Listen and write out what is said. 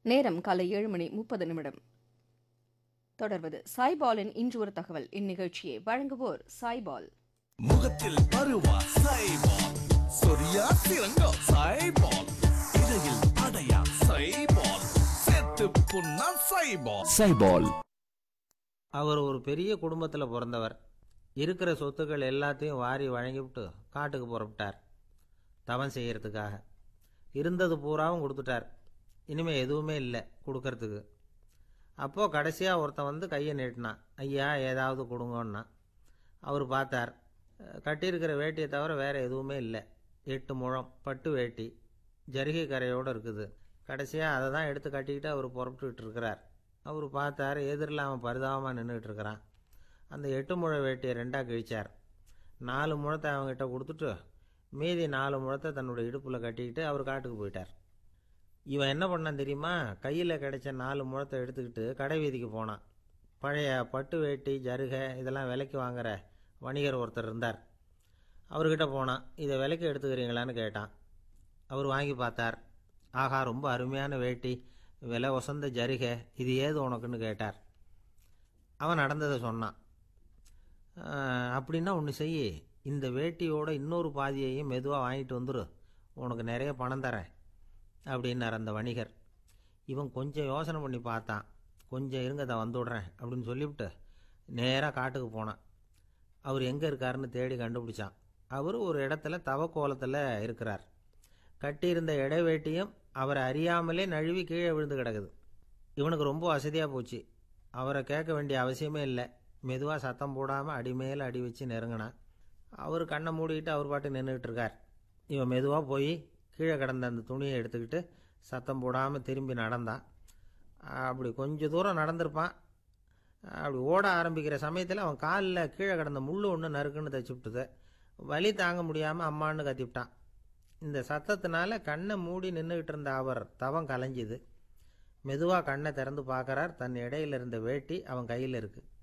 நேரம் காலை ஏழு மணி முப்பது நிமிடம் தொடர்வது சாய்பாலின் இன்று ஒரு தகவல் இந்நிகழ்ச்சியை வழங்குவோர் சாய்பால் முகத்தில் பருவா சைபால் சொரியா சிறங்கோ சைபால் இடையில் அடையா சைபால் செத்து புண்ணா சைபால் சைபால் அவர் ஒரு பெரிய குடும்பத்தில் பிறந்தவர் இருக்கிற சொத்துக்கள் எல்லாத்தையும் வாரி வழங்கிவிட்டு காட்டுக்கு புறப்பட்டார் தவம் செய்யறதுக்காக இருந்தது பூராவும் கொடுத்துட்டார் இனிமேல் எதுவுமே இல்லை கொடுக்கறதுக்கு அப்போது கடைசியாக ஒருத்தன் வந்து கையை நீட்டினான் ஐயா ஏதாவது கொடுங்கன்னா அவர் பார்த்தார் அஹ், கட்டியிருக்கிற வேட்டியை தவிர வேறு எதுவுமே இல்லை எட்டு முழம் பட்டு வேட்டி ஜரிகை கரையோடு இருக்குது கடைசியாக அதை தான் எடுத்து கட்டிக்கிட்டு அவர் புறப்பட்டுக்கிட்டு இருக்கிறார் அவர் பார்த்தார் எதிரில் அவன் பரிதாபமாக நின்றுக்கிட்டு இருக்கிறான் அந்த எட்டு முழ வேட்டியை ரெண்டாக கிழிச்சார் நாலு முழத்தை அவங்ககிட்ட கொடுத்துட்டு மீதி நாலு முழத்தை தன்னோட இடுப்பில் கட்டிக்கிட்டு அவர் காட்டுக்கு போயிட்டார் இவன் என்ன பண்ணான் தெரியுமா கையில் கிடைச்ச நாலு முழத்தை எடுத்துக்கிட்டு கடை வீதிக்கு போனான் பழைய பட்டு வேட்டி ஜருகை இதெல்லாம் விலைக்கு வாங்குற வணிகர் ஒருத்தர் இருந்தார் அவர்கிட்ட போனான் இதை விலைக்கு எடுத்துக்கிறீங்களான்னு கேட்டான் அவர் வாங்கி பார்த்தார் ஆஹா ரொம்ப அருமையான வேட்டி விலை ஒசந்த ஜரிகை இது ஏது உனக்குன்னு கேட்டார் அவன் நடந்ததை சொன்னான் "ஆஹ், அப்படின்னா ஒன்று செய் இந்த வேட்டியோட இன்னொரு பாதியையும் மெதுவாக வாங்கிட்டு வந்துரு உனக்கு நிறைய பணம் தரேன் அப்படின்னார் அந்த வணிகர் இவன் கொஞ்சம் யோசனை பண்ணி பார்த்தான் கொஞ்சம் இருங்க தான் வந்துவிடுறேன் அப்படின்னு சொல்லிவிட்டு நேராக காட்டுக்கு போனான் அவர் எங்கே இருக்காருன்னு தேடி கண்டுபிடிச்சான் அவர் ஒரு இடத்துல தவக்கோலத்தில் இருக்கிறார் கட்டியிருந்த இடைவேட்டியும் அவரை அறியாமலே நழுவி கீழே விழுந்து கிடக்குது இவனுக்கு ரொம்ப வசதியாக போச்சு அவரை கேட்க வேண்டிய அவசியமே இல்லை மெதுவாக சத்தம் போடாமல் அடி மேலே அடி வச்சு நெருங்கினான் அவர் கண்ணை மூடிக்கிட்டு அவர் பாட்டு நின்றுக்கிட்டு இருக்கார் இவன் மெதுவாக போய் கீழே கிடந்த அந்த துணியை எடுத்துக்கிட்டு சத்தம் போடாமல் திரும்பி நடந்தான் அப்படி கொஞ்சம் தூரம் நடந்திருப்பான் அப்படி ஓட ஆரம்பிக்கிற சமயத்தில் அவன் காலில் கீழே கிடந்த முள் ஒன்று நறுக்குன்னு தச்சு விட்டுது வலி தாங்க முடியாமல் அம்மான்னு கத்திவிட்டான் இந்த சத்தத்தினால கண்ணை மூடி நின்றுக்கிட்டு இருந்த அவர் தவம் கலைஞ்சுது மெதுவாக கண்ணை திறந்து பார்க்கறார் தன் இடையில இருந்த வேட்டி அவன் கையில் இருக்குது